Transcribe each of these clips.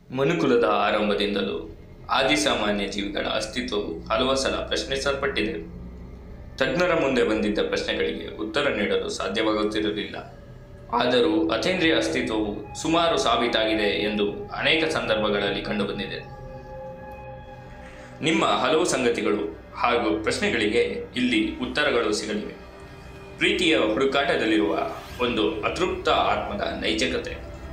ಮನುಕುಲದ ಆರಂಭದಿಂದಲೂ ಆದಿಸಾಮಾನ್ಯ ಜೀವಿಗಳ ಅಸ್ತಿತ್ವವು ಹಲವು ಸಲ ಪ್ರಶ್ನಿಸಲ್ಪಟ್ಟಿದೆ ತಜ್ಞರ ಮುಂದೆ ಬಂದಿದ್ದ ಪ್ರಶ್ನೆಗಳಿಗೆ ಉತ್ತರ ನೀಡಲು ಸಾಧ್ಯವಾಗುತ್ತಿರಲಿಲ್ಲ ಆದರೂ ಅತೇಂದ್ರಿಯ ಅಸ್ತಿತ್ವವು ಸುಮಾರು ಸಾಬೀತಾಗಿದೆ ಎಂದು ಅನೇಕ ಸಂದರ್ಭಗಳಲ್ಲಿ ಕಂಡುಬಂದಿದೆ ನಿಮ್ಮ ಹಲವು ಸಂಗತಿಗಳು ಹಾಗೂ ಪ್ರಶ್ನೆಗಳಿಗೆ ಇಲ್ಲಿ ಉತ್ತರಗಳು ಸಿಗಲಿವೆ ಪ್ರೀತಿಯ ಹುಡುಕಾಟದಲ್ಲಿರುವ ಒಂದು ಅತೃಪ್ತ ಆತ್ಮದ ನೈಜಕತೆ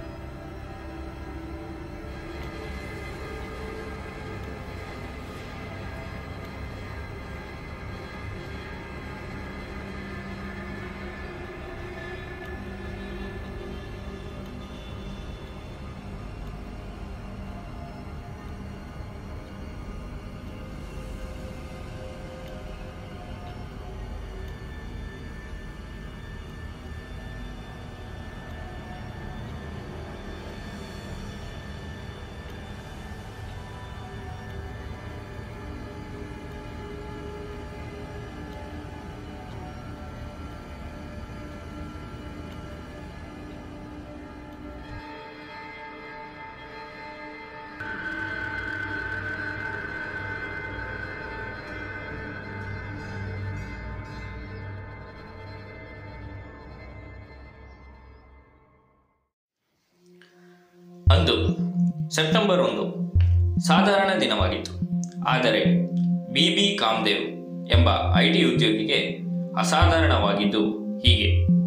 ಅಂದು ಸೆಪ್ಟೆಂಬರ್ ಒಂದು ಸಾಧಾರಣ ದಿನವಾಗಿತ್ತು ಆದರೆ ಬಿ ಬಿ ಕಾಮ್ದೇವ್ ಎಂಬ ಐ ಟಿ ಉದ್ಯೋಗಿಗೆ ಅಸಾಧಾರಣವಾಗಿದ್ದು ಹೀಗೆ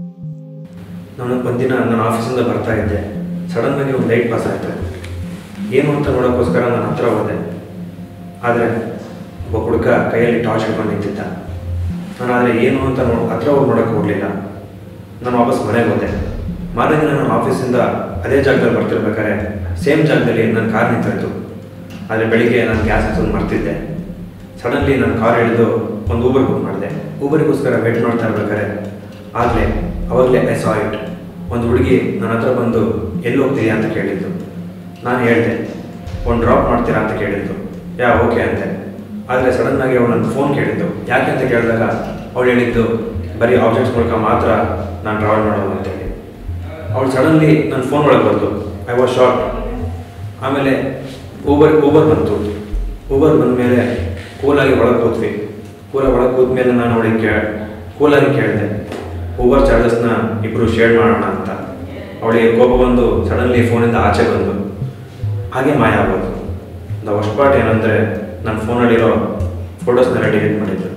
ನಾನು ಒಂದಿನ ನನ್ನ ಆಫೀಸಿಂದ ಬರ್ತಾ ಇದ್ದೆ ಸಡನ್ನಾಗಿ ಒಂದು ಲೈಟ್ ಪಾಸ್ ಆಯಿತು ಏನು ಅಂತ ನೋಡೋಕ್ಕೋಸ್ಕರ ನಾನು ಹತ್ರ ಹೋದೆ ಆದರೆ ಒಬ್ಬ ಹುಡುಗ ಕೈಯಲ್ಲಿ ಟಾರ್ಚ್ ಹಿಡ್ಕೊಂಡು ನಿಂತಿದ್ದ ನಾನು ಆದರೆ ಏನು ಅಂತ ನೋ ಹತ್ರ ಹೋಗಿ ನೋಡೋಕ್ಕೆ ಹೋಗಲಿಲ್ಲ ನಾನು ವಾಪಸ್ ಮನೆಗೆ ಹೋದೆ ಮಾರನೇ ದಿನ ನನ್ನ ಆಫೀಸಿಂದ ಅದೇ ಜಾಗದಲ್ಲಿ ಬರ್ತಿರ್ಬೇಕಾದ್ರೆ ಸೇಮ್ ಜಾಗದಲ್ಲಿ ನನ್ನ ಕಾರ್ ನಿಂತಿತ್ತು ಆದರೆ ಬೆಳಿಗ್ಗೆ ನಾನು ಗ್ಯಾಸ್ ಹಚ್ಚೋದು ಮರ್ತಿದ್ದೆ ಸಡನ್ಲಿ ನಾನು ಕಾರ್ ಹಿಡಿದು ಒಂದು ಊಬರ್ ಬುಕ್ ಮಾಡಿದೆ ಊಬರಿಗೋಸ್ಕರ ವೇಟ್ ಮಾಡ್ತಾ ಇರ್ಬೇಕಾದ್ರೆ ಆಗಲೇ ಅವಾಗಲೇ ಐ ಸಾ ಇಟ್ ಒಂದು ಹುಡುಗಿ ನನ್ನ ಹತ್ರ ಬಂದು ಎಲ್ಲಿ ಹೋಗ್ತೀಯಾ ಅಂತ ಕೇಳಿದ್ದು ನಾನು ಹೇಳಿದೆ ಒಂದು ಡ್ರಾಪ್ ಮಾಡ್ತೀರಾ ಅಂತ ಕೇಳಿದ್ದು ಯಾ ಓಕೆ ಅಂತೆ ಆದರೆ ಸಡನ್ನಾಗಿ ಅವಳು ನನ್ನ ಫೋನ್ ಕೇಳಿದ್ದು ಯಾಕೆ ಅಂತ ಕೇಳಿದಾಗ ಅವಳು ಹೇಳಿದ್ದು ಬರೀ ಆಬ್ಜೆಕ್ಟ್ಸ್ ಮೂಲಕ ಮಾತ್ರ ನಾನು ಟ್ರಾವೆಲ್ ಮಾಡೋದು ಅಂತೇಳಿ ಅವಳು ಸಡನ್ಲಿ ನನ್ನ ಫೋನ್ ಒಳಗೆ ಬಂತು ಐ ವಾಸ್ ಶಾರ್ಟ್ ಆಮೇಲೆ ಊಬರ್ ಊಬರ್ ಬಂತು ಊಬರ್ ಬಂದ ಮೇಲೆ ಕೂಲಾಗಿ ಒಳಗೆ ಕೂತ್ವಿ ಕೂಲಾಗಿ ಒಳಗೆ ಕೂತ ಮೇಲೆ ನಾನು ಅವಳಿಗೆ ಕೇ ಕೂಲಾಗಿ ಕೇಳಿದೆ ಊಬರ್ ಚಾರ್ಜಸ್ನ ಇಬ್ಬರು ಶೇರ್ ಮಾಡೋಣ ಅಂತ ಅವಳಿಗೆ ಕೋಪ ಬಂದು ಸಡನ್ಲಿ ಫೋನಿಂದ ಆಚೆ ಬಂದು ಹಾಗೆ ಮಾಯ ಆಗೋದು ದ ವರ್ಸ್ಟ್ ಪಾರ್ಟ್ ಏನಂದರೆ ನನ್ನ ಫೋನಲ್ಲಿರೋ ಫೋಟೋಸ್ನೆಲ್ಲ ಡಿಲೀಟ್ ಮಾಡಿದ್ದು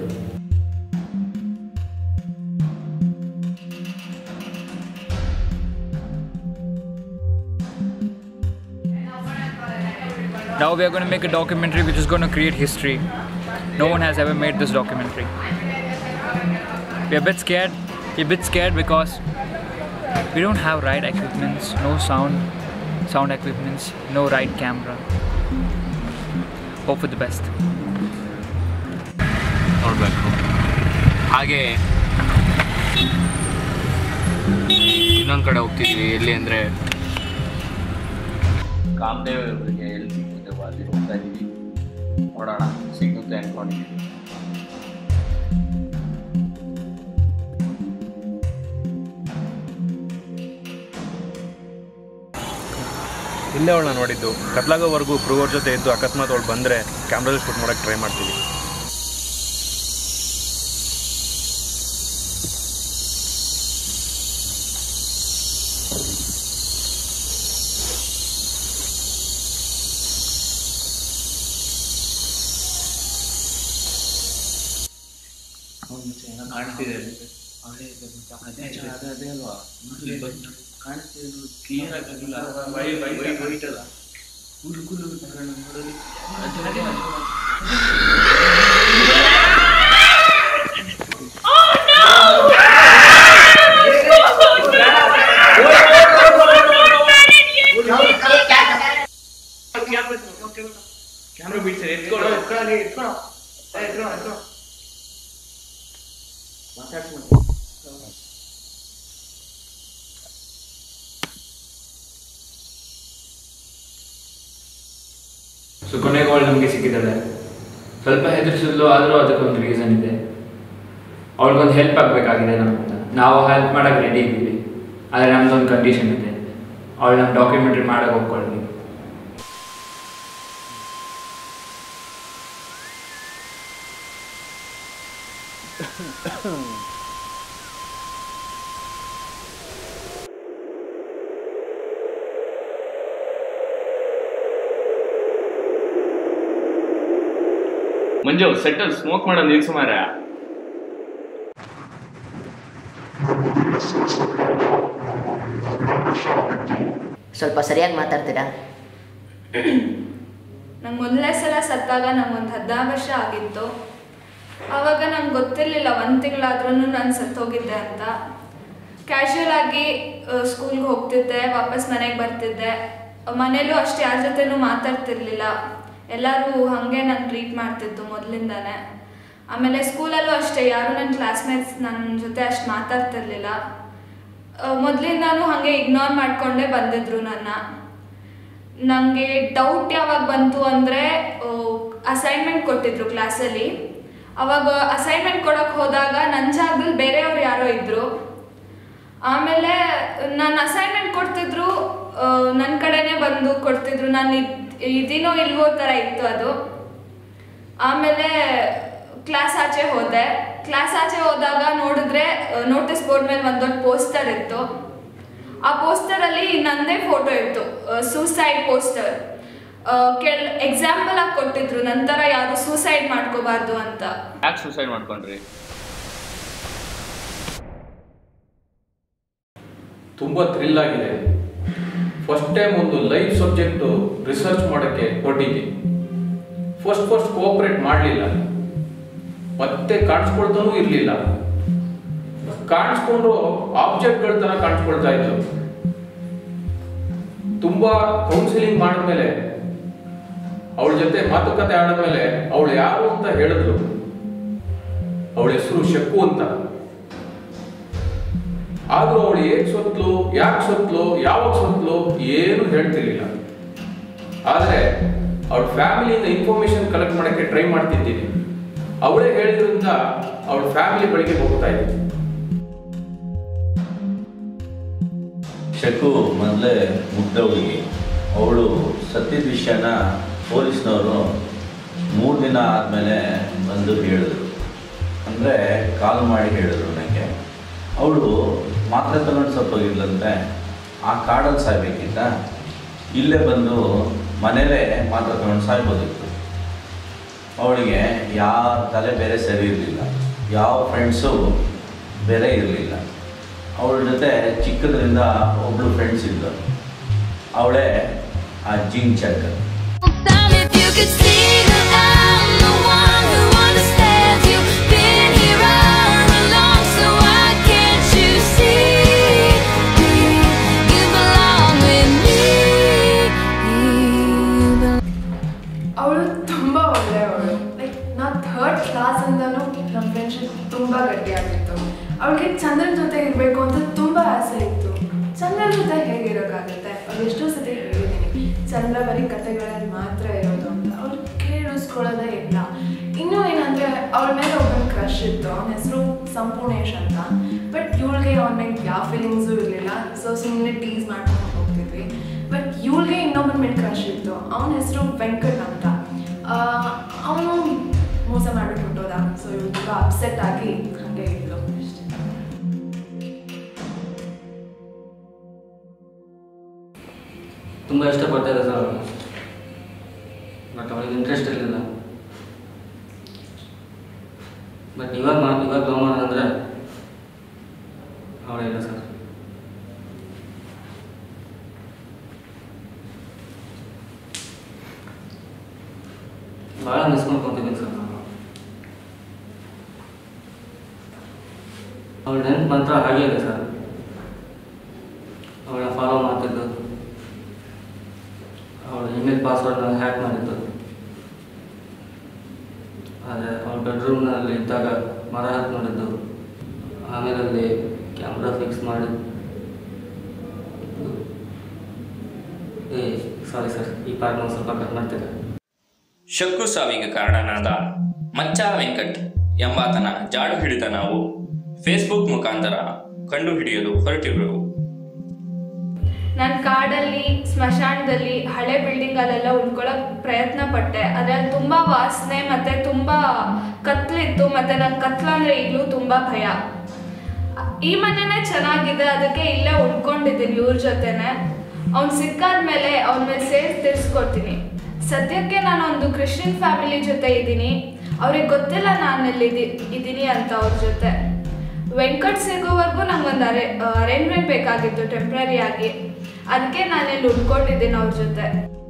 Now we are going to make a documentary which is going to create history. No one has ever made this documentary. We're a bit scared. We're a bit scared because we don't have right equipments, no sound, sound equipments, no right camera. Hope for the best. ನೋಡಬೇಕು ಹಾಗೆ ಇನ್ನೊಂದು ಕಡೆ ಹೋಗ್ತಿದ್ವಿ ಎಲ್ಲಿ ಅಂದರೆ ಕಾಮದೇವ್ ಅವರಿಗೆ ಎಲ್ಲಿ ಸಿಗುತ್ತೆ ಅಲ್ಲಿ ಹೋಗ್ತಾ ಇದ್ದೀವಿ ನೋಡೋಣ ಸಿಗುತ್ತೆ ಅಂದ್ಕೊಂಡಿದ್ದೀವಿ ಇಲ್ಲೇ ಅವಳನ್ನ ನೋಡಿದ್ದು ಕತ್ಲಾಗೋವರೆಗೂ ಕ್ರೂವರ್ ಜೊತೆ ಇದ್ದು ಅಕಸ್ಮಾತ್ ಅವಳು ಬಂದರೆ ಕ್ಯಾಮ್ರಲ್ಲಿ ಶೂಟ್ ಮಾಡೋಕ್ಕೆ ಟ್ರೈ ಮಾಡ್ತೀವಿ ಕಾಣಿಸ್ತಿದೆ ಸೊ ಕೊನೆಗೆ ಅವಳು ನಮಗೆ ಸಿಕ್ಕಿದ್ದಾಳೆ ಸ್ವಲ್ಪ ಹೆದರಿಸಿದ್ಲು ಆದರೂ ಅದಕ್ಕೊಂದು ರೀಸನ್ ಇದೆ ಅವಳಿಗೊಂದು ಹೆಲ್ಪ್ ಆಗಬೇಕಾಗಿದೆ ನಮ್ಮಿಂದ ನಾವು ಹೆಲ್ಪ್ ಮಾಡೋಕೆ ರೆಡಿ ಇದ್ದೀವಿ ಆದರೆ ನಮ್ದೊಂದು ಕಂಡೀಷನ್ ಇದೆ ಅವಳು ನಮ್ಮ ಡಾಕ್ಯುಮೆಂಟ್ರಿ ಮಾಡೋಕೆ ಒಪ್ಕೊಳ್ಳಿ ಮಂಜು ಸೆಟ್ಟಲ್ ಸ್ಮೋಕ್ ಮಾಡೋದು ನಿಲ್ಸು ಮಾರ ಸ್ವಲ್ಪ ಸರಿಯಾಗಿ ಮಾತಾಡ್ತೀರಾ ನಂಗೆ ಮೊದಲನೇ ಸಲ ಸತ್ತಾಗ ನಂಗೊಂದು ಹದಿನಾರು ವರ್ಷ ಆಗಿತ್ತು ಆವಾಗ ನಂಗೆ ಗೊತ್ತಿರಲಿಲ್ಲ ಒಂದು ತಿಂಗಳಾದ್ರೂ ನಾನು ಸತ್ತೋಗಿದ್ದೆ ಅಂತ ಕ್ಯಾಶುಯಲ್ ಆಗಿ ಸ್ಕೂಲ್ಗೆ ಹೋಗ್ತಿದ್ದೆ ವಾಪಸ್ ಮನೆಗೆ ಬರ್ತಿದ್ದೆ ಮನೇಲೂ ಅಷ್ಟೇ ಯಾರ ಜೊತೆನೂ ಮಾತಾಡ್ತಿರ್ಲಿಲ್ಲ ಎಲ್ಲರೂ ಹಾಗೆ ನಾನು ಟ್ರೀಟ್ ಮಾಡ್ತಿದ್ದು ಮೊದಲಿಂದಾನೆ ಆಮೇಲೆ ಸ್ಕೂಲಲ್ಲೂ ಅಷ್ಟೇ ಯಾರು ನನ್ನ ಕ್ಲಾಸ್ಮೇಟ್ಸ್ ನನ್ನ ಜೊತೆ ಅಷ್ಟು ಮಾತಾಡ್ತಿರ್ಲಿಲ್ಲ ಮೊದಲಿಂದಾನು ಹಾಗೆ ಇಗ್ನೋರ್ ಮಾಡ್ಕೊಂಡೇ ಬಂದಿದ್ರು ನನ್ನ ನನಗೆ ಡೌಟ್ ಯಾವಾಗ ಬಂತು ಅಂದರೆ ಅಸೈನ್ಮೆಂಟ್ ಕೊಟ್ಟಿದ್ರು ಕ್ಲಾಸಲ್ಲಿ ಅವಾಗ ಅಸೈನ್ಮೆಂಟ್ ಕೊಡೋಕೆ ಹೋದಾಗ ನನ್ನ ಜಾಗದಲ್ಲಿ ಬೇರೆಯವ್ರು ಯಾರೋ ಇದ್ದರು ಆಮೇಲೆ ನಾನು ಅಸೈನ್ಮೆಂಟ್ ಕೊಡ್ತಿದ್ರು ನನ್ನ ಕಡೆನೇ ಬಂದು ಕೊಡ್ತಿದ್ರು ನಾನು ಇದಿನೋ ಇಲ್ವೋ ಥರ ಇತ್ತು ಅದು ಆಮೇಲೆ ಕ್ಲಾಸ್ ಆಚೆ ಹೋದೆ ಕ್ಲಾಸ್ ಆಚೆ ಹೋದಾಗ ನೋಡಿದ್ರೆ ನೋಟಿಸ್ ಬೋರ್ಡ್ ಮೇಲೆ ಒಂದು ದೊಡ್ಡ ಪೋಸ್ಟರ್ ಇತ್ತು ಆ ಪೋಸ್ಟರಲ್ಲಿ ನಂದೇ ಫೋಟೋ ಇತ್ತು ಸೂಸೈಡ್ ಪೋಸ್ಟರ್ ಕೆಲ್ ಎಕ್ಸಾಂಪಲ್ ಆಗಿ ಕೊಟ್ಟಿದ್ರು ನಂತರ ಯಾರು ಸೂಸೈಡ್ ಮಾಡ್ಕೋಬಾರ್ದು ಅಂತ ಯಾಕೆ ಸೂಸೈಡ್ ಮಾಡ್ಕೊಂಡ್ರಿ ತುಂಬ ಥ್ರಿಲ್ ಆಗಿದೆ ಫಸ್ಟ್ ಟೈಮ್ ಒಂದು ಲೈಫ್ ಸಬ್ಜೆಕ್ಟು ರಿಸರ್ಚ್ ಮಾಡೋಕ್ಕೆ ಹೊರಟಿದ್ದೀನಿ ಫಸ್ಟ್ ಫಸ್ಟ್ ಕೋಆಪರೇಟ್ ಮಾಡಲಿಲ್ಲ ಮತ್ತೆ ಕಾಣಿಸ್ಕೊಳ್ತಾನೂ ಇರಲಿಲ್ಲ ಕಾಣಿಸ್ಕೊಂಡು ಆಬ್ಜೆಕ್ಟ್ಗಳ ಥರ ಕಾಣಿಸ್ಕೊಳ್ತಾ ಇತ್ತು ತುಂಬ ಕೌನ್ಸಿಲಿಂಗ್ ಮಾಡಿದ್ಮೇಲೆ ಅವಳ ಜೊತೆ ಮಾತುಕತೆ ಆಡಿದ್ಮೇಲೆ ಅವಳು ಯಾರು ಅಂತ ಹೇಳಿದ್ರು ಅವಳ ಹೆಸರು ಶಕ್ಕು ಅಂತ ಆದ್ರೂ ಅವಳು ಹೇಗ್ ಸೊತ್ಲು ಯಾಕೆ ಸೊತ್ಲು ಯಾವಾಗ ಸೊತ್ಲು ಏನು ಹೇಳ್ತಿರ್ಲಿಲ್ಲ ಆದ್ರೆ ಅವಳ ಫ್ಯಾಮಿಲಿಯಿಂದ ಇನ್ಫಾರ್ಮೇಶನ್ ಕಲೆಕ್ಟ್ ಮಾಡಕ್ಕೆ ಟ್ರೈ ಮಾಡ್ತಿದ್ದೀನಿ ಅವಳೇ ಹೇಳಿದ್ರಿಂದ ಅವಳ ಫ್ಯಾಮಿಲಿ ಬಳಿಗೆ ಹೋಗ್ತಾ ಇದ್ದೀನಿ ಶಕು ಮೊದಲೇ ಮುಗ್ಧ ಹುಡುಗಿ ಅವಳು ಸತ್ತಿದ ವಿಷಯನ ಪೊಲೀಸ್ನವರು ಮೂರು ದಿನ ಆದಮೇಲೆ ಬಂದು ಹೇಳಿದ್ರು ಅಂದರೆ ಕಾಲ್ ಮಾಡಿ ಹೇಳಿದ್ರು ನನಗೆ ಅವಳು ಮಾತ್ರೆ ತಗೊಂಡು ಸತ್ತೋಗಿದ್ಲಂತೆ ಆ ಕಾಡಲ್ಲಿ ಸಾಯ್ಬೇಕಿತ್ತ ಇಲ್ಲೇ ಬಂದು ಮನೇಲೇ ಮಾತ್ರೆ ತಗೊಂಡು ಸಾಯ್ಬೋದಿತ್ತು ಅವಳಿಗೆ ಯಾವ ತಲೆ ಬೇರೆ ಸರಿ ಇರಲಿಲ್ಲ ಯಾವ ಫ್ರೆಂಡ್ಸು ಬೇರೆ ಇರಲಿಲ್ಲ ಅವಳ ಜೊತೆ ಚಿಕ್ಕದ್ರಿಂದ ಒಬ್ಳು ಫ್ರೆಂಡ್ಸ್ ಇದ್ದರು ಅವಳೇ ಆ ಜಿಂಗ್ ಚಕ್ Darling, if you could see that I'm the one who understands you. Been here all along, so why can't you see? You belong with me. You belong ಅವಳು ತುಂಬ ಒಳ್ಳೆಯವಳು ಲೈಕ್ ನಾ ಥರ್ಡ್ ಕ್ಲಾಸಿಂದನೂ ನಮ್ಮ ಫ್ರೆಂಡ್ಶಿಪ್ ತುಂಬ ಗಟ್ಟಿಯಾಗಿತ್ತು ಅವಳಿಗೆ ಚಂದ್ರನ ಜೊತೆ ಇರಬೇಕು ಅಂತ ತುಂಬ ಆಸೆ ಇತ್ತು ಚಂದ್ರನ ಜೊತೆ ಹೇಗಿರೋಕ್ಕಾಗುತ್ತೆ ಅವ್ಳು ಎಷ್ಟೋ ಸತಿ ಹೇಳಿದ್ದೀನಿ ಚಂದ್ರ ಬರೀ ಕತೆಗಳಲ್ಲಿ ಮಾತ್ರ ಇರೋದು ಅಂತ ಅವ್ಳು ಕೇಳಿಸ್ಕೊಳ್ಳೋದೇ ಇಲ್ಲ ಇನ್ನೂ ಏನಂದರೆ ಅವಳ ಮೇಲೆ ಒಬ್ಬನ ಕ್ರಶ್ ಇತ್ತು ಅವನ ಹೆಸರು ಸಂಪೂರ್ಣೇಶ್ ಅಂತ ಬಟ್ ಇವಳಿಗೆ ಅವನ ಮೇಲೆ ಯಾವ ಫೀಲಿಂಗ್ಸು ಇರಲಿಲ್ಲ ಸೊ ಸುಮ್ಮನೆ ಟೀಸ್ ಮಾಡ್ಕೊಂಡು ಹೋಗ್ತಿದ್ವಿ ಬಟ್ ಇವಳಿಗೆ ಇನ್ನೊಬ್ಬನ ಮೇಲೆ ಕ್ರಶ್ ಇತ್ತು ಅವನ ಹೆಸರು ವೆಂಕಟ್ ಅಂತ ಅವನು ಮೋಸ ಮಾಡಿಬಿಟ್ಟು ಹೊಟ್ಟೋದ ಸೊ ಇವಳು ತುಂಬ ಅಪ್ಸೆಟ್ ಆಗಿ ಹಾಗೆ ಇದ್ಲು ಅಷ್ಟೇ ತುಂಬ ಇಷ್ಟಪಡ್ತಾ ಇದೆ ಸರ್ ಬಟ್ ಅವಳಿಗೆ ಇಂಟ್ರೆಸ್ಟ್ ಇರಲಿಲ್ಲ ಬಟ್ ಇವಾಗ ಮಾ ಇವಾಗ ಲವ್ ಮಾಡೋದಂದರೆ ಅವಳಿಲ್ಲ ಸರ್ ಭಾಳ ಮಿಸ್ ಮಾಡ್ಕೊತಿದ್ದೀನಿ ಸರ್ ನಾನು ಅವಳ ನೆನ್ಪು ಮಾತ್ರ ಹಾಗೇ ಇದೆ ಸರ್ ಅವಳನ್ನ ಫಾಲೋ ಮಾಡ್ತಿದ್ದು ಅವಳ ಇಮೇಲ್ ಪಾಸ್ವರ್ಡ್ನ ಹ್ಯಾಕ್ ಮಾಡಿದ್ದು ಆದರೆ ಅವಳ ಬೆಡ್ರೂಮ್ನಲ್ಲಿ ಇದ್ದಾಗ ಮರ ಹತ್ತು ನೋಡಿದ್ದು ಆಮೇಲೆ ಅಲ್ಲಿ ಕ್ಯಾಮ್ರಾ ಫಿಕ್ಸ್ ಮಾಡಿ ಏ ಸಾರಿ ಸರ್ ಈ ಪಾರ್ಟ್ ನಾವು ಸ್ವಲ್ಪ ಕಟ್ ಮಾಡ್ತೇವೆ ಶಕ್ಕು ಸಾವಿಗೆ ಕಾರಣನಾದ ಮಚ್ಚ ವೆಂಕಟ್ ಎಂಬಾತನ ಜಾಡು ಹಿಡಿದ ನಾವು ಫೇಸ್ಬುಕ್ ಮುಖಾಂತರ ಕಂಡುಹಿಡಿಯಲು ಹೊರಟಿರುವೆವು ನಾನು ಕಾಡಲ್ಲಿ ಸ್ಮಶಾನದಲ್ಲಿ ಹಳೆ ಬಿಲ್ಡಿಂಗಲ್ಲೆಲ್ಲ ಉಳ್ಕೊಳ್ಳೋಕೆ ಪ್ರಯತ್ನ ಪಟ್ಟೆ ಅದ್ರಲ್ಲಿ ತುಂಬ ವಾಸನೆ ಮತ್ತು ತುಂಬ ಕತ್ಲಿತ್ತು ಮತ್ತು ನಂಗೆ ಕತ್ಲು ಅಂದರೆ ಈಗಲೂ ತುಂಬ ಭಯ ಈ ಮನೆನೇ ಚೆನ್ನಾಗಿದೆ ಅದಕ್ಕೆ ಇಲ್ಲೇ ಉಳ್ಕೊಂಡಿದ್ದೀನಿ ಇವ್ರ ಜೊತೆನೆ ಅವ್ನು ಸಿಕ್ಕಾದ್ಮೇಲೆ ಅವನ ಮೇಲೆ ಸೇರಿ ತಿರ್ಸ್ಕೊಡ್ತೀನಿ ಸದ್ಯಕ್ಕೆ ನಾನು ಒಂದು ಕ್ರಿಶ್ಚಿಯನ್ ಫ್ಯಾಮಿಲಿ ಜೊತೆ ಇದ್ದೀನಿ ಅವ್ರಿಗೆ ಗೊತ್ತಿಲ್ಲ ನಾನು ಎಲ್ಲಿದ್ದಿ ಇದ್ದೀನಿ ಅಂತ ಅವ್ರ ಜೊತೆ ವೆಂಕಟ್ ಸಿಗೋವರೆಗೂ ನಂಗೊಂದು ಅರೆ ಅರೇಂಜ್ಮೆಂಟ್ ಬೇಕಾಗಿತ್ತು ಟೆಂಪ್ರರಿ ಆಗಿ ಅದಕ್ಕೆ ನಾನಿಲ್ಲಿ ಉಳ್ಕೊಂಡಿದ್ದೀನಿ ಅವ್ರ ಜೊತೆ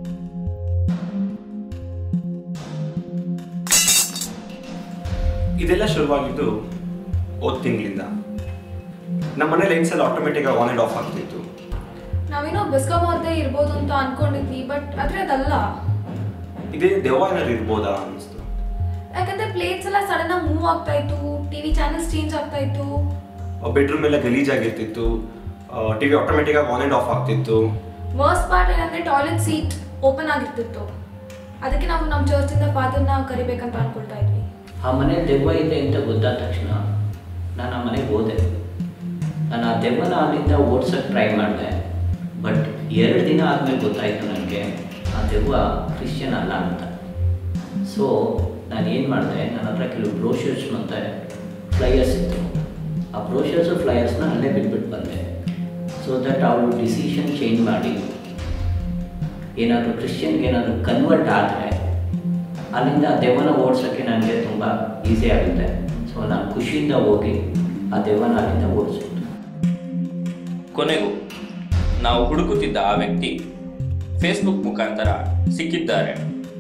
ಇದೆಲ್ಲ ಶುರುವಾಗಿದ್ದು ಹೋದ ತಿಂಗಳಿಂದ ನಮ್ಮ ಮನೆ ಲೈಟ್ಸ್ ಎಲ್ಲ ಆಟೋಮೆಟಿಕ್ ಆಗಿ ಆನ್ ಆ್ಯಂಡ್ ಆಫ್ ಆಗ್ತಿತ್ತು ನಾವೇನೋ ಬೆಸ್ಕಾಮವ್ರದ್ದೇ ಇರ್ಬೋದು ಅಂತ ಅನ್ಕೊಂಡಿದ್ವಿ ಬಟ್ ಆದ್ರೆ ಅದಲ್ಲ ಇದೇ ದೆವ್ವ ಏನಾದ್ರು ಇರ್ಬೋದಾ ಅನ್ನಿಸ್ತು ಯಾಕಂದ್ರೆ ಪ್ಲೇಟ್ಸ್ ಎಲ್ಲ ಸಡನ್ ಆಗಿ ಮೂವ್ ಆಗ್ತಾ ಇತ್ತು ಟಿವಿ ಚಾನೆಲ್ಸ್ ಚೇಂಜ್ ಆಗ್ತಾ ಇತ್ತು ಬೆಡ್ರೂಮ್ ಎಲ್ಲ ಗಲೀಜಾಗಿರ್ತಿತ್ತು ಟಿವಿ ಆಟೋಮೆಟಿಕ್ ಆಗಿ ಆನ್ ಆ್ಯಂಡ್ ಆಫ್ ಆಗ್ತಿತ್ತು ವರ್ಸ್ಟ್ ಪಾರ್ಟ್ ಏನಂದ್ರೆ ಟಾಯ್ಲೆಟ್ ಸೀಟ್ ಓಪನ್ ಆಗಿರ್ತಿತ್ತು ಅದಕ್ಕೆ ನಾವು ನಮ್ಮ ಚರ್ಚಿಂದ ಫಾದರ್ನ ಕರಿಬೇಕಂತ ಅನ್ಕೊಳ್ತಾ ಇದ್ವಿ ಆ ಮನೆ ದೆವ್ವ ಇದೆ ಅಂತ ಗೊತ್ತಾದ ತಕ್ಷಣ ನಾನು ಆ ಮನೆಗೆ ಹೋದೆ ನಾನು ಆ ದೆವ್ವನ ಅಲ್ಲಿಂದ ಓಡ್ಸೋಕ್ಕೆ ಟ್ರೈ ಮಾಡಿದೆ ಬಟ್ ಎರಡು ದಿನ ಆದಮೇಲೆ ಗೊತ್ತಾಯಿತು ನನಗೆ ಆ ದೆವ್ವ ಕ್ರಿಶ್ಚಿಯನ್ ಅಲ್ಲ ಅಂತ ಸೊ ನಾನು ಏನು ಮಾಡಿದೆ ನನ್ನ ಹತ್ರ ಕೆಲವು ಬ್ರೋಷರ್ಸ್ ಮತ್ತು ಫ್ಲೈಯರ್ಸ್ ಇತ್ತು ಆ ಬ್ರೋಷರ್ಸು ಫ್ಲೈಯರ್ಸ್ನ ಅಲ್ಲೇ ಬಿಟ್ಬಿಟ್ಟು ಬಂದೆ ಸೊ ದಟ್ ಅವಳು ಡಿಸಿಷನ್ ಚೇಂಜ್ ಮಾಡಿ ಏನಾದರೂ ಕ್ರಿಶ್ಚಿಯನ್ಗೆ ಏನಾದರೂ ಕನ್ವರ್ಟ್ ಆದರೆ ಅಲ್ಲಿಂದ ಆ ದೆವ್ವನ ಓಡಿಸೋಕ್ಕೆ ನನಗೆ ತುಂಬ ಈಸಿ ಆಗುತ್ತೆ ಸೊ ನಾನು ಖುಷಿಯಿಂದ ಹೋಗಿ ಆ ದೆವ್ವನ ಅಲ್ಲಿಂದ ಓಡಿಸಿದ್ದು ಕೊನೆಗೂ ನಾವು ಹುಡುಕುತ್ತಿದ್ದ ಆ ವ್ಯಕ್ತಿ ಫೇಸ್ಬುಕ್ ಮುಖಾಂತರ ಸಿಕ್ಕಿದ್ದಾರೆ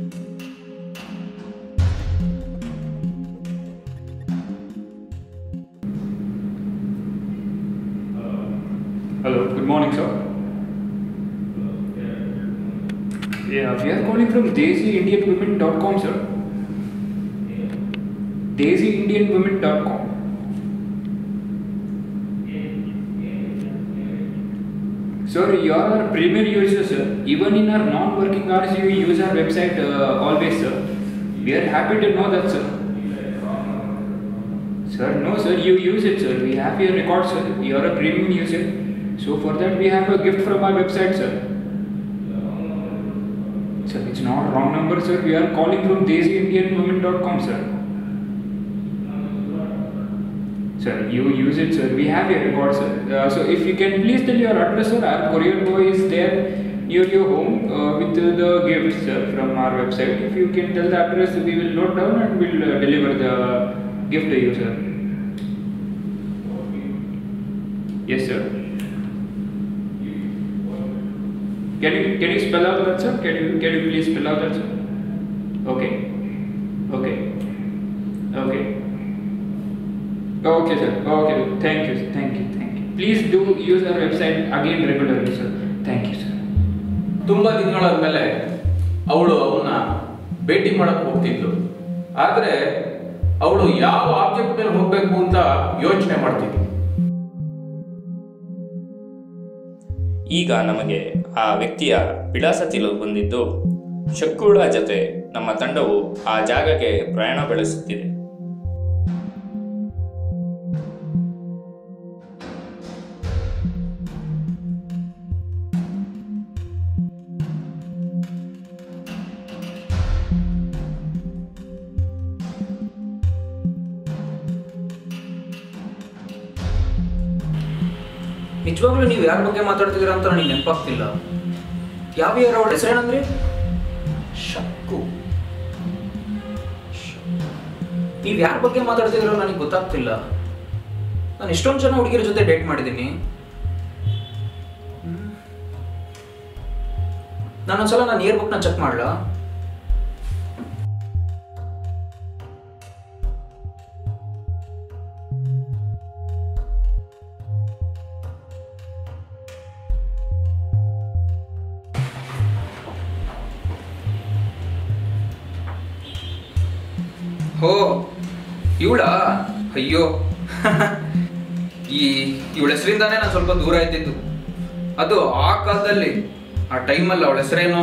Hello, good morning, sir. Yeah, we are calling from DaisyIndianWomen.com, sir. DaisyIndianWomen.com. Sir, you are our premier user, sir. Even in our non-working hours, you use our website uh, always, sir. We are happy to know that, sir. Sir, no, sir, you use it, sir. We have your record, sir. You are a premium user. So for that, we have a gift from our website, sir. Sir, it's not wrong number, sir. We are calling from DaisyIndianWomen.com, sir. Sir, you use it, sir. We have your record, sir. Uh, so if you can please tell your address, sir. Our courier boy is there near your home uh, with uh, the gift, sir, from our website. If you can tell the address, we will note down and we'll uh, deliver the gift to you, sir. Yes, sir. Can you can you spell out that, sir? Can you can you please spell out that, sir? Okay. Okay. Okay. Okay, sir. Okay. Thank you. sir. Thank you. Thank you. Please do use our website again regularly, sir. Thank you, sir. ತುಂಬ ದಿನಗಳಾದ್ಮೇಲೆ ಅವಳು ಅವನ್ನ ಭೇಟಿ ಮಾಡಕ್ ಹೋಗ್ತಿದ್ಲು ಆದ್ರೆ ಅವಳು ಯಾವ object ಮೇಲೆ ಹೋಗ್ಬೇಕು ಅಂತ ಯೋಚನೆ ಮಾಡ್ತಿದ್ಲು ಈಗ ನಮಗೆ ಆ ವ್ಯಕ್ತಿಯ ವಿಳಾಸ ತಿಳಿದು ಬಂದಿದ್ದು ಶಕ್ಕುಳ ಜೊತೆ ನಮ್ಮ ತಂಡವು ಆ ಜಾಗಕ್ಕೆ ಪ್ರಯಾಣ ಬೆಳೆಸುತ್ತಿದೆ ನಿಜವಾಗ್ಲೂ ನೀವು ಯಾರ ಬಗ್ಗೆ ಮಾತಾಡ್ತಿದ್ದೀರಾ ಅಂತ ನನಗೆ ನೆನಪಾಗ್ತಿಲ್ಲ ಯಾವ ಯಾರ ಅವಳ ಹೆಸರೇನಂದ್ರಿ ಶಕ್ಕು ನೀವು ಯಾರ ಬಗ್ಗೆ ಮಾತಾಡ್ತಿದ್ದೀರೋ ನನಗೆ ಗೊತ್ತಾಗ್ತಿಲ್ಲ ನಾನು ಎಷ್ಟೊಂದು ಜನ ಹುಡುಗಿರ ಜೊತೆ ಡೇಟ್ ಮಾಡಿದ್ದೀನಿ ನಾನೊಂದ್ಸಲ ನಾನು ಇಯರ್ ಬುಕ್ನ ಚೆಕ್ ಮಾಡಲಾ ಹೋ ಇವಳಾ ಅಯ್ಯೋ ಈ ಇವಳ ಹೆಸರಿಂದಾನೇ ನಾನು ಸ್ವಲ್ಪ ದೂರ ಇದ್ದಿದ್ದು ಅದು ಆ ಕಾಲದಲ್ಲಿ ಆ ಟೈಮಲ್ಲಿ ಅವಳ ಹೆಸರೇನೋ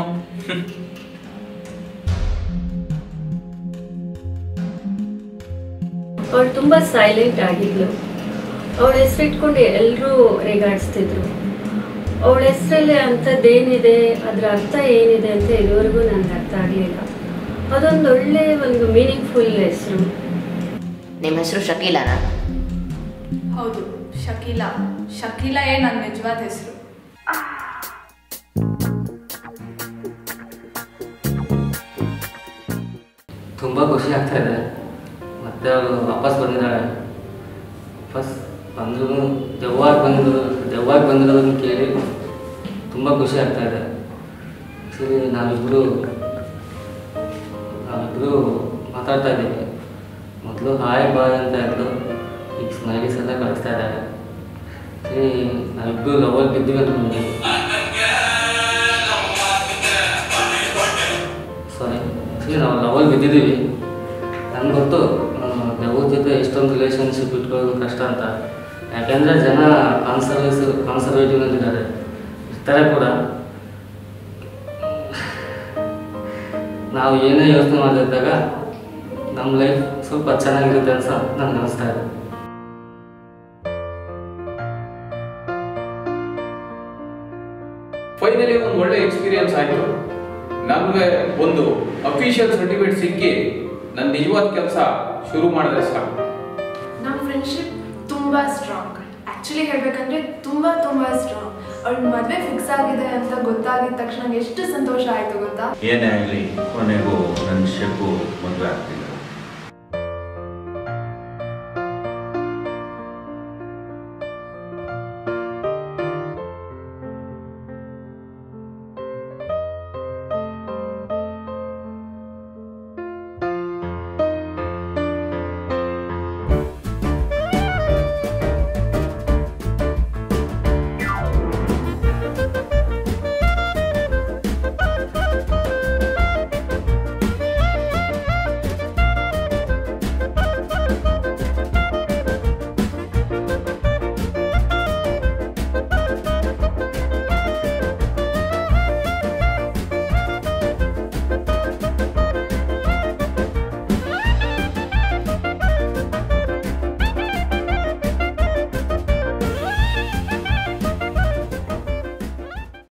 ಅವಳು ತುಂಬ ಸೈಲೆಂಟ್ ಆಗಿದ್ಲು ಅವಳ ಹೆಸರಿಟ್ಕೊಂಡು ಎಲ್ಲರೂ ರೇಗಾಡಿಸ್ತಿದ್ರು ಅವಳ ಹೆಸರಲ್ಲಿ ಅಂಥದ್ದೇನಿದೆ ಅದರ ಅರ್ಥ ಏನಿದೆ ಅಂತ ಇದುವರೆಗೂ ನನಗೆ ಅರ್ಥ ಆಗಲಿಲ್ಲ ಅದೊಂದು ಒಳ್ಳೆ ಒಂದು ಮೀನಿಂಗ್ಫುಲ್ ಹೆಸರು ನಿಮ್ಮ ಹೆಸರು ಶಕೀಲಾನಾ ಹೌದು ಶಕೀಲಾ ಶಕೀಲಾ ಏ ನನ್ನ ನಿಜವಾದ ಹೆಸರು ತುಂಬ ಖುಷಿ ಆಗ್ತಾ ಇದೆ ಮತ್ತೆ ಅವಳು ವಾಪಸ್ ಬಂದಿದ್ದಾಳೆ ವಾಪಸ್ ಬಂದ್ರು ದೆವ್ವಾಗಿ ಬಂದು ದೆವ್ವಾಗಿ ಬಂದಿರೋದನ್ನು ಕೇಳಿ ತುಂಬ ಖುಷಿ ಆಗ್ತಾ ಇದೆ ಆ್ಯಕ್ಚುಲಿ ನಾವಿಬ್ಬರು ನಾವಿಬ್ಬರು ಮಾತಾಡ್ತಾ ಇದ್ದೀವಿ ಮೊದಲು ಹಾಯ್ ಬಾಯ್ ಅಂತ ಇದ್ದು ಈಗ ಸ್ಮೈಲೀಸ್ ಎಲ್ಲ ಕಳಿಸ್ತಾ ಇದ್ದಾರೆ ಆ್ಯಕ್ಚುಲಿ ನಾವಿಬ್ಬರು ಲವಲ್ ಬಿದ್ದೀವಿ ಅಂದ್ಕೊಂಡ್ವಿ ಸಾರಿ ಆ್ಯಕ್ಚುಲಿ ನಾವು ಲವಲ್ ಬಿದ್ದಿದ್ದೀವಿ ನನಗೆ ಗೊತ್ತು ದೆವ್ವದ ಜೊತೆ ಎಷ್ಟೊಂದು ರಿಲೇಷನ್ಶಿಪ್ ಇಟ್ಕೊಳ್ಳೋದು ಕಷ್ಟ ಅಂತ ಯಾಕೆಂದರೆ ಜನ ಕಾನ್ಸರ್ವೇಸ್ ಕಾನ್ಸರ್ವೇಟಿವ್ ಅಂತಿದ್ದಾರೆ ಇರ್ತಾರೆ ಕೂಡ ನಾವು ಏನೇ ಯೋಚನೆ ಮಾಡಿದಾಗ ನಮ್ಮ ಲೈಫ್ ಸ್ವಲ್ಪ ಚೆನ್ನಾಗಿರುತ್ತೆ ಅನ್ಸ ನನಗೆ ಅನಿಸ್ತಾ ಇದೆ ಫೈನಲಿ ಒಂದು ಒಳ್ಳೆ ಎಕ್ಸ್ಪೀರಿಯನ್ಸ್ ಆಯಿತು ನಮಗೆ ಒಂದು ಅಫಿಷಿಯಲ್ ಸರ್ಟಿಫಿಕೇಟ್ ಸಿಕ್ಕಿ ನನ್ನ ನಿಜವಾದ ಕೆಲಸ ಶುರು ಮಾಡಿದ್ರೆ ಸಾಕು ನಮ್ಮ ಫ್ರೆಂಡ್ಶಿಪ್ ತುಂಬ ಸ್ಟ್ರಾಂಗ್ ಆ್ಯಕ್ಚುಲಿ ಹೇಳ್ಬೇಕಂದ್ರೆ ತುಂಬ ತುಂಬ ಸ್ಟ್ರಾಂಗ್ ಅವ್ಳ ಮದುವೆ ಫಿಕ್ಸ್ ಆಗಿದೆ ಅಂತ ಗೊತ್ತಾಗಿದ ತಕ್ಷಣ ಎಷ್ಟು ಸಂತೋಷ ಆಯಿತು ಗೊತ್ತಾ ಏನೇ ಆಗಲಿ ಕೊನೆಗೂ ನನ್ನ ಶೆಪ್ಪು ಮದುವೆ ಆಗ್ತಿದೆ